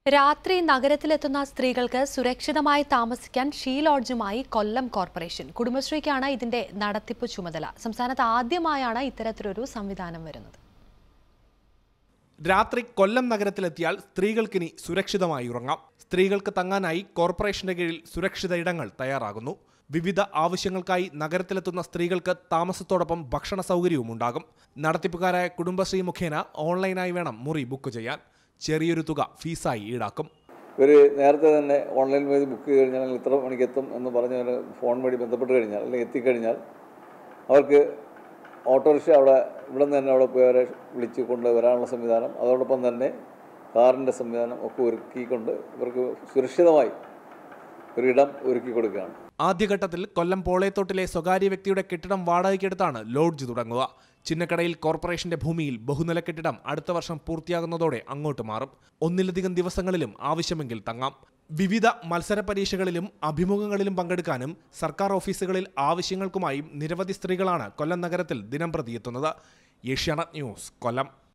രാത്രി നഗരത്തിലെത്തുന്ന സ്ത്രീകൾക്ക് സുരക്ഷിതമായി താമസിക്കാൻ ഷീ ലോഡ്ജുമായി കൊല്ലം കോർപ്പറേഷൻ കുടുംബശ്രീക്കാണ് ഇതിന്റെ നടത്തിപ്പ് ചുമതല സംസ്ഥാനത്ത് ആദ്യമായാണ് ഇത്തരത്തിലൊരു സംവിധാനം വരുന്നത് രാത്രി കൊല്ലം നഗരത്തിലെത്തിയാൽ സ്ത്രീകൾക്കിനി സുരക്ഷിതമായി ഉറങ്ങാം സ്ത്രീകൾക്ക് തങ്ങാനായി കോർപ്പറേഷന്റെ കീഴിൽ സുരക്ഷിത ഇടങ്ങൾ തയ്യാറാകുന്നു വിവിധ ആവശ്യങ്ങൾക്കായി നഗരത്തിലെത്തുന്ന സ്ത്രീകൾക്ക് താമസത്തോടൊപ്പം ഭക്ഷണ സൗകര്യവും ഉണ്ടാകും നടത്തിപ്പുകാരായ കുടുംബശ്രീ മുഖേന ഓൺലൈനായി വേണം മുറി ബുക്ക് ചെയ്യാൻ ചെറിയൊരു തുക ഫീസായി ഈടാക്കും ഇവർ നേരത്തെ തന്നെ ഓൺലൈൻ വഴി ബുക്ക് ചെയ്ത് കഴിഞ്ഞാൽ അല്ലെങ്കിൽ ഇത്ര മണിക്ക് എത്തും എന്ന് പറഞ്ഞ് അവർ ഫോൺ വഴി ബന്ധപ്പെട്ട് കഴിഞ്ഞാൽ അല്ലെങ്കിൽ എത്തിക്കഴിഞ്ഞാൽ അവർക്ക് ഓട്ടോറിക്ഷ അവിടെ ഇവിടെ നിന്ന് തന്നെ അവിടെ പോയി അവരെ വിളിച്ച് കൊണ്ട് വരാനുള്ള സംവിധാനം അതോടൊപ്പം തന്നെ കാറിൻ്റെ സംവിധാനം ഒക്കെ ഒരുക്കിക്കൊണ്ട് ഇവർക്ക് സുരക്ഷിതമായി ഒരിടം ഒരുക്കി കൊടുക്കുകയാണ് ആദ്യഘട്ടത്തിൽ കൊല്ലം പോളയത്തോട്ടിലെ സ്വകാര്യ വ്യക്തിയുടെ കെട്ടിടം വാടകയ്ക്കെടുത്താണ് ലോഡ്ജ് തുടങ്ങുക ചിന്നക്കടയിൽ കോർപ്പറേഷന്റെ ഭൂമിയിൽ ബഹുനില കെട്ടിടം അടുത്ത വർഷം പൂർത്തിയാകുന്നതോടെ അങ്ങോട്ട് മാറും ഒന്നിലധികം ദിവസങ്ങളിലും ആവശ്യമെങ്കിൽ തങ്ങാം വിവിധ മത്സര പരീക്ഷകളിലും അഭിമുഖങ്ങളിലും പങ്കെടുക്കാനും സർക്കാർ ഓഫീസുകളിൽ ആവശ്യങ്ങൾക്കുമായും നിരവധി സ്ത്രീകളാണ് കൊല്ലം നഗരത്തിൽ ദിനം പ്രതി എത്തുന്നത് ഏഷ്യാനെറ്റ് ന്യൂസ് കൊല്ലം